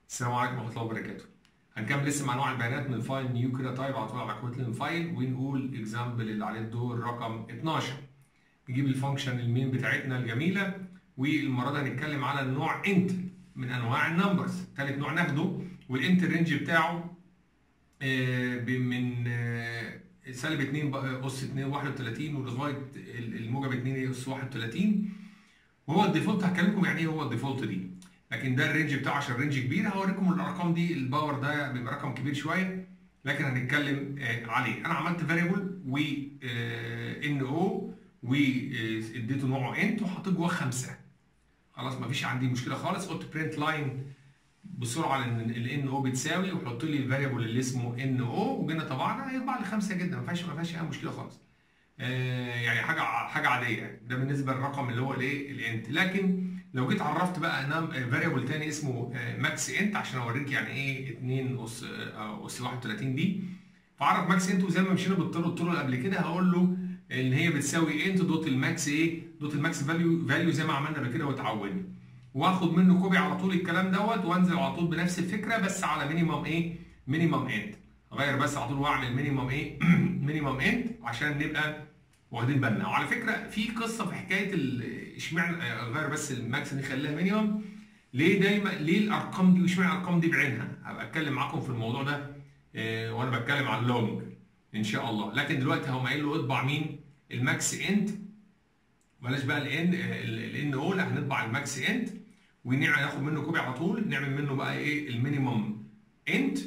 السلام عليكم ورحمه الله وبركاته هنكمل لسه مع انواع البيانات من فايل نيو كده تايب على طول على كوتلين فايل ونقول اكزامبل اللي عليه الدور رقم 12 نجيب الفانكشن المين بتاعتنا الجميله والمره دي هنتكلم على النوع انت من انواع النمبرز ثالث نوع ناخده والانت الرينج بتاعه آه، ب- من آه، سالب 2 بقى اس 2 31 ولغايه الموجب 2 اس 31 وهو الديفولت هكلمكم يعني ايه هو الديفولت دي لكن ده الرينج بتاعه عشان رينج كبير هوريكم الارقام دي الباور ده بيبقى رقم كبير شويه لكن هنتكلم آه، عليه انا عملت فاريبل و ان او واديته نوعه انت وحطيت جواه خمسه خلاص مفيش عندي مشكله خالص قلت برنت لاين بسرعه لان الان او بتساوي وحط لي الفاريبل اللي اسمه ان او وجينا طبعا هيطبع لي خمسه جدا ما فيهاش ما فيهاش اي مشكله خالص آه، يعني حاجه حاجه عاديه يعني. ده بالنسبه للرقم اللي هو الايه الانت لكن لو جيت عرفت بقى انا فاريبل تاني اسمه ماكس انت عشان اوريك يعني ايه 2 اس آه، اس 31 دي فعرف ماكس انت وزي ما مشينا بالطرق الطرق اللي قبل كده هقول له ان هي بتساوي انت دوت الماكس ايه دوت الماكس فاليو فاليو زي ما عملنا قبل كده وتعودنا واخد منه كوبي على طول الكلام دوت وانزل على طول بنفس الفكره بس على مينيمم ايه مينيمم انت اغير بس على طول واعمل مينيمم ايه مينيمم انت عشان نبقى واخدين بالنا وعلى فكره في قصه في حكايه ال- اشمعنى آه، اغير بس الماكس دي خليها مينيمم ليه دايما ليه الارقام دي واشمعنى الارقام دي بعينها هبقى اتكلم معاكم في الموضوع ده آه، وانا بتكلم عن اللونج ان شاء الله لكن دلوقتي هقوم قايل له اطبع مين الماكس انت بلاش بقى الان الان او لا هنطبع الماكس انت وناخد منه كوبي على طول نعمل منه بقى ايه المينيمم انت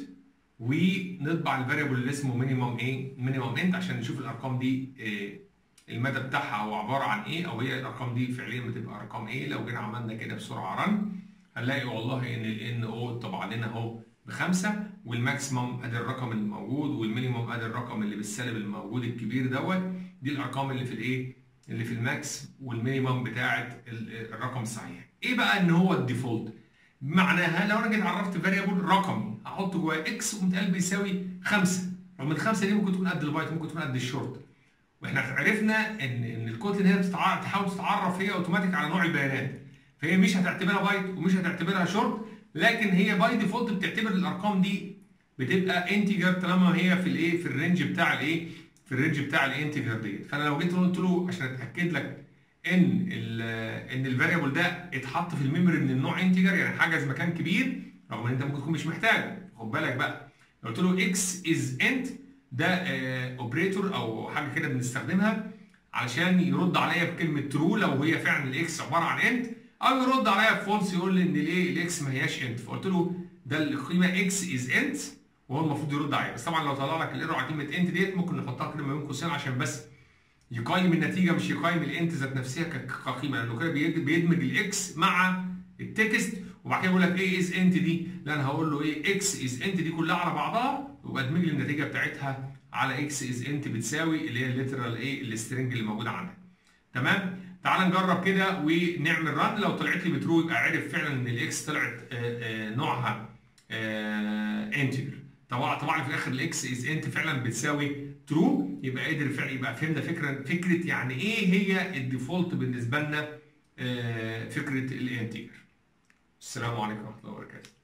ونطبع الفاريبل اللي اسمه مينيمم ايه مينيمم انت عشان نشوف الارقام دي إيه المدى بتاعها هو عباره عن ايه او هي الارقام دي فعليا بتبقى ارقام ايه لو جينا عملنا كده بسرعه رن هنلاقي والله ان الان او طبع لنا اهو بخمسه والماكسيمم ادي الرقم اللي موجود والمينيمم ادي الرقم اللي بالسالب الموجود الكبير دوت دي الارقام اللي في الايه اللي في الماكس والمينيمم بتاعه ال- الرقم الصحيح ايه بقى ان هو الديفولت معناها لو انا جيت عرفت فاريبل رقمي احط جواه اكس وقمت قال بيساوي 5 رغم الخمسه دي ممكن تكون قد البايت ممكن تكون قد الشورت واحنا عرفنا ان ان الكتل هنا بتتع- بتحاول تتعرف هي اوتوماتيك على نوع البيانات فهي مش هتعتبرها بايت ومش هتعتبرها شورت لكن هي باي ديفولت بتعتبر الارقام دي بتبقى انتجر طالما هي في الايه في الرينج بتاع الايه في الرينج بتاع الانتجر ديت فانا لو جيت قلت له عشان اتاكد لك ان ال ان الفاريبل ده اتحط في الميموري من النوع انتجر يعني حجز مكان كبير رغم ان انت ممكن تكون مش محتاجه خد بالك بقى لو قلت له اكس از انت ده اوبريتور او حاجه كده بنستخدمها علشان يرد عليا بكلمه ترو لو هي فعلا الاكس عباره عن انت او يرد عليا بفولس يقول لي ان الايه الاكس ما هياش انت فقلت له ده القيمه اكس از انت وهو المفروض يرد عليا بس طبعا لو طلع لك الايرور على كلمه انت ديت ممكن نحطها كده ما بين قوسين عشان بس يقيم النتيجه مش يقيم الانت ذات نفسها ك- كقيمه لانه كده بيد- بيدمج الاكس مع التكست وبعد كده يقول لك ايه از انت دي لا انا هقول له ايه اكس از انت دي كلها على بعضها ويبقى ادمج لي النتيجه بتاعتها على اكس از انت بتساوي اللي هي الليترال ايه السترنج اللي موجوده عندك تمام تعال نجرب كده ونعمل ران لو طلعت لي بترو يبقى عرف فعلا ان الاكس طلعت آه، آه، نوعها انتجر طبعا طبعا في الاخر الاكس از انت فعلا بتساوي ترو يبقى قدر فعلا يبقى فهمنا فكره فكره يعني ايه هي الديفولت بالنسبه لنا آه، فكره الانتجر السلام عليكم ورحمه الله وبركاته